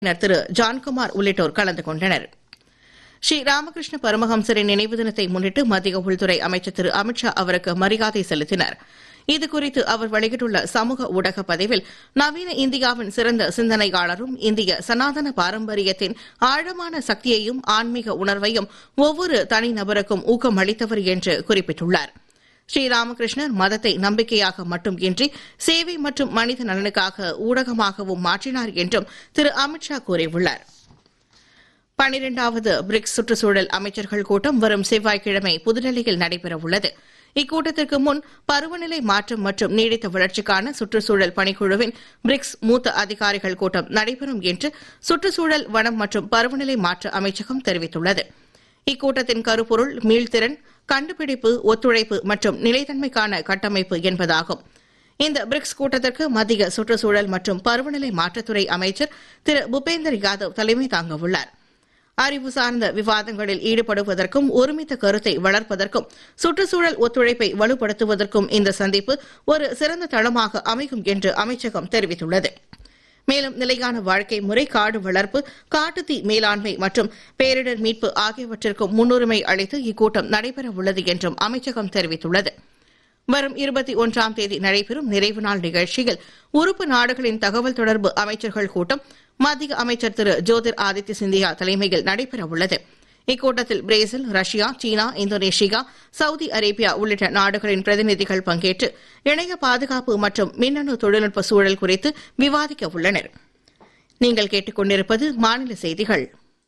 திரு ஜான்குமார் உள்ளிட்டோர் கலந்து கொண்டனர் ஸ்ரீ ராமகிருஷ்ண பரமஹம்சரின் நினைவு தினத்தை முன்னிட்டு மத்திய உள்துறை அமைச்சர் திரு அமித்ஷா அவருக்கு மரியாதை செலுத்தினார் இதுகுறித்து அவர் வெளியிட்டுள்ள சமூக ஊடக பதிவில் நவீன இந்தியாவின் சிறந்த சிந்தனையாளரும் இந்திய சனாதன பாரம்பரியத்தின் ஆழமான சக்தியையும் ஆன்மீக உணர்வையும் ஒவ்வொரு தனிநபருக்கும் ஊக்கமளித்தவர் என்று குறிப்பிட்டுள்ளார் ஸ்ரீராமகிருஷ்ணர் மதத்தை நம்பிக்கையாக மட்டுமின்றி சேவை மற்றும் மனித நலனுக்காக ஊடகமாகவும் மாற்றினார் என்றும் திரு அமித்ஷா கூறியுள்ளார் பனிரெண்டாவது பிரிக்ஸ் சுற்றுச்சூழல் அமைச்சர்கள் கூட்டம் வரும் செவ்வாய்க்கிழமை புதுடெல்லியில் நடைபெறவுள்ளது இக்கூட்டத்திற்கு முன் பருவநிலை மாற்றம் மற்றும் நீடித்த வளர்ச்சிக்கான சுற்றுச்சூழல் பணிக்குழுவின் பிரிக்ஸ் மூத்த அதிகாரிகள் கூட்டம் நடைபெறும் என்று சுற்றுச்சூழல் வனம் மற்றும் பருவநிலை மாற்ற அமைச்சகம் தெரிவித்துள்ளது இக்கூட்டத்தின் கருப்பொருள் மீள்திறன் கண்டுபிடிப்பு ஒத்துழைப்பு மற்றும் நிலைத்தன்மைக்கான கட்டமைப்பு என்பதாகும் இந்த பிரிக்ஸ் கூட்டத்திற்கு மத்திய சுற்றுச்சூழல் மற்றும் பருவநிலை மாற்றத்துறை அமைச்சர் திரு பூபேந்தர் யாதவ் தலைமை தாங்கவுள்ளார் அறிவு சார்ந்த விவாதங்களில் ஈடுபடுவதற்கும் ஒருமித்த கருத்தை வளர்ப்பதற்கும் சுற்றுச்சூழல் ஒத்துழைப்பை வலுப்படுத்துவதற்கும் இந்த சந்திப்பு ஒரு சிறந்த தளமாக அமையும் என்று அமைச்சகம் தெரிவித்துள்ளது மேலும் நிலையான வாழ்க்கை முறை காடு வளர்ப்பு காட்டுத்தீ மேலாண்மை மற்றும் பேரிடர் மீட்பு ஆகியவற்றிற்கும் முன்னுரிமை அளித்து இக்கூட்டம் நடைபெறவுள்ளது என்றும் அமைச்சகம் தெரிவித்துள்ளது வரும் இருபத்தி ஒன்றாம் தேதி நடைபெறும் நிறைவு நாள் நிகழ்ச்சியில் உறுப்பு நாடுகளின் தகவல் தொடர்பு அமைச்சர்கள் கூட்டம் மத்திய அமைச்சர் திரு ஜோதிர் ஆதித்ய சிந்தியா தலைமையில் நடைபெறவுள்ளது இக்கூட்டத்தில் பிரேசில் ரஷ்யா சீனா இந்தோனேஷியா சவுதி அரேபியா உள்ளிட்ட நாடுகளின் பிரதிநிதிகள் பங்கேற்று இணைய பாதுகாப்பு மற்றும் மின்னணு தொழில்நுட்ப சூழல் குறித்து விவாதிக்க உள்ளனர் நீங்கள் கேட்டுக்கொண்டிருப்பது மாநில செய்திகள்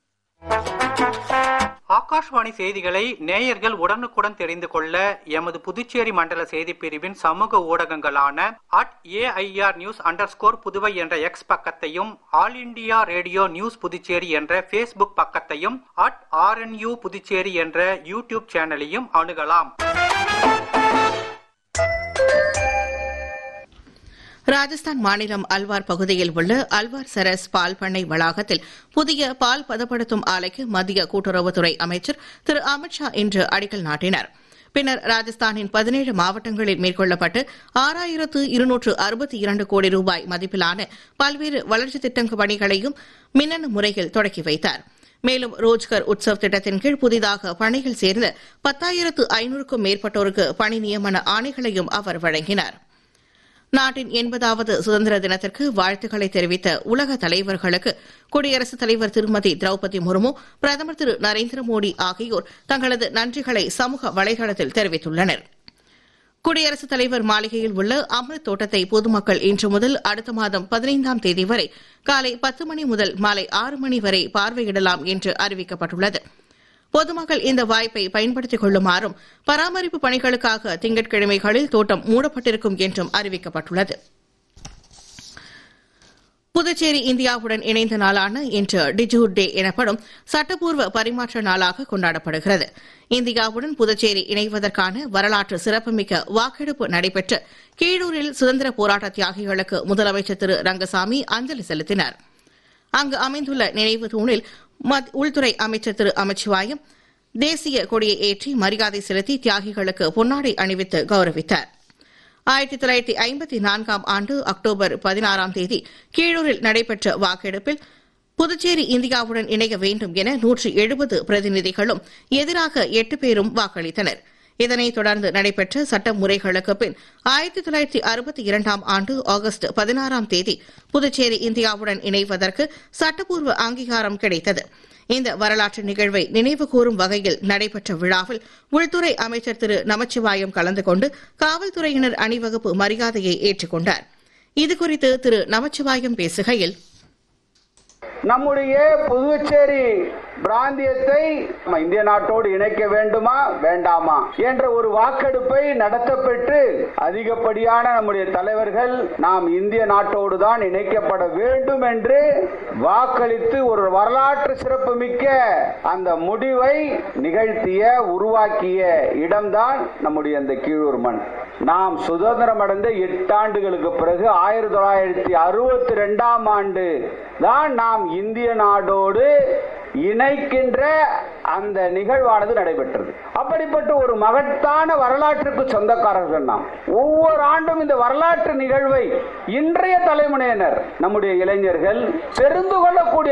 ஆகாஷ்வாணி செய்திகளை நேயர்கள் உடனுக்குடன் தெரிந்து கொள்ள எமது புதுச்சேரி மண்டல செய்திப் பிரிவின் சமூக ஊடகங்களான at AIR news under Puduvai என்ற எக்ஸ் பக்கத்தையும் All India Radio news Puducherry என்ற ஃபேஸ்புக் பக்கத்தையும் அட் ஆர்என்யூ புதுச்சேரி என்ற யூடியூப் சேனலையும் அணுகலாம் ராஜஸ்தான் மாநிலம் அல்வார் பகுதியில் உள்ள அல்வார் சரஸ் பால் பண்ணை வளாகத்தில் புதிய பால் பதப்படுத்தும் ஆலைக்கு மத்திய கூட்டுறவுத்துறை அமைச்சர் திரு அமித்ஷா இன்று அடிக்கல் நாட்டினார் பின்னர் ராஜஸ்தானின் பதினேழு மாவட்டங்களில் மேற்கொள்ளப்பட்டு ஆறாயிரத்து இருநூற்று அறுபத்தி இரண்டு கோடி ரூபாய் மதிப்பிலான பல்வேறு வளர்ச்சித் திட்டங்க பணிகளையும் மின்னணு முறையில் தொடக்கி வைத்தார் மேலும் ரோஜ்கர் உற்சவ் திட்டத்தின் கீழ் புதிதாக பணியில் சேர்ந்த பத்தாயிரத்து ஐநூறுக்கும் மேற்பட்டோருக்கு பணி நியமன ஆணைகளையும் அவர் வழங்கினார் நாட்டின் எண்பதாவது சுதந்திர தினத்திற்கு வாழ்த்துக்களை தெரிவித்த உலக தலைவர்களுக்கு குடியரசுத் தலைவர் திருமதி திரௌபதி முர்மு பிரதமர் திரு நரேந்திர மோடி ஆகியோர் தங்களது நன்றிகளை சமூக வலைதளத்தில் தெரிவித்துள்ளனர் குடியரசுத் தலைவர் மாளிகையில் உள்ள அமிர்த் தோட்டத்தை பொதுமக்கள் இன்று முதல் அடுத்த மாதம் பதினைந்தாம் தேதி வரை காலை பத்து மணி முதல் மாலை ஆறு மணி வரை பார்வையிடலாம் என்று அறிவிக்கப்பட்டுள்ளது பொதுமக்கள் இந்த வாய்ப்பை பயன்படுத்திக் கொள்ளுமாறும் பராமரிப்பு பணிகளுக்காக திங்கட்கிழமைகளில் தோட்டம் மூடப்பட்டிருக்கும் என்றும் அறிவிக்கப்பட்டுள்ளது புதுச்சேரி இந்தியாவுடன் இணைந்த நாளான இன்று டிஜூட் டே எனப்படும் சட்டப்பூர்வ பரிமாற்ற நாளாக கொண்டாடப்படுகிறது இந்தியாவுடன் புதுச்சேரி இணைவதற்கான வரலாற்று சிறப்புமிக்க வாக்கெடுப்பு நடைபெற்று கீழூரில் சுதந்திர போராட்ட தியாகிகளுக்கு முதலமைச்சர் திரு ரங்கசாமி அஞ்சலி செலுத்தினார் அங்கு அமைந்துள்ள நினைவு தூணில் உள்துறை அமைச்சர் திரு அமித்ஷாயும் தேசிய கொடியை ஏற்றி மரியாதை செலுத்தி தியாகிகளுக்கு பொன்னாடை அணிவித்து கௌரவித்தார் ஆயிரத்தி தொள்ளாயிரத்தி ஐம்பத்தி நான்காம் ஆண்டு அக்டோபர் பதினாறாம் தேதி கீழூரில் நடைபெற்ற வாக்கெடுப்பில் புதுச்சேரி இந்தியாவுடன் இணைய வேண்டும் என நூற்றி எழுபது பிரதிநிதிகளும் எதிராக எட்டு பேரும் வாக்களித்தனர் இதனைத் தொடர்ந்து நடைபெற்ற சட்ட முறைகளுக்கு பின் ஆயிரத்தி தொள்ளாயிரத்தி அறுபத்தி இரண்டாம் ஆண்டு ஆகஸ்ட் பதினாறாம் தேதி புதுச்சேரி இந்தியாவுடன் இணைவதற்கு சட்டப்பூர்வ அங்கீகாரம் கிடைத்தது இந்த வரலாற்று நிகழ்வை நினைவு கூறும் வகையில் நடைபெற்ற விழாவில் உள்துறை அமைச்சர் திரு நமச்சிவாயம் கலந்து கொண்டு காவல்துறையினர் அணிவகுப்பு மரியாதையை ஏற்றுக்கொண்டார் இதுகுறித்து திரு நமச்சிவாயம் பேசுகையில் நம்முடைய புதுச்சேரி பிராந்தியத்தை இந்திய நாட்டோடு இணைக்க வேண்டுமா வேண்டாமா என்ற ஒரு வாக்கெடுப்பை நடத்தப்பெற்று அதிகப்படியான நம்முடைய தலைவர்கள் நாம் இந்திய நாட்டோடு தான் இணைக்கப்பட வேண்டும் என்று வாக்களித்து ஒரு வரலாற்று சிறப்புமிக்க அந்த முடிவை நிகழ்த்திய உருவாக்கிய இடம்தான் நம்முடைய இந்த கீழூர் மண் நாம் சுதந்திரம் அடைந்த எட்டாண்டுகளுக்கு பிறகு ஆயிரத்தி தொள்ளாயிரத்தி அறுபத்தி ரெண்டாம் ஆண்டு தான் நாம் இந்திய நாடோடு இணைக்கின்ற அந்த நிகழ்வானது நடைபெற்றது அப்படிப்பட்ட ஒரு மகத்தான வரலாற்றுக்கு சொந்தக்காரர்கள் நாம் ஒவ்வொரு ஆண்டும் இந்த வரலாற்று நிகழ்வை இன்றைய தலைமுறையினர் நம்முடைய இளைஞர்கள் தெரிந்து கொள்ளக்கூடிய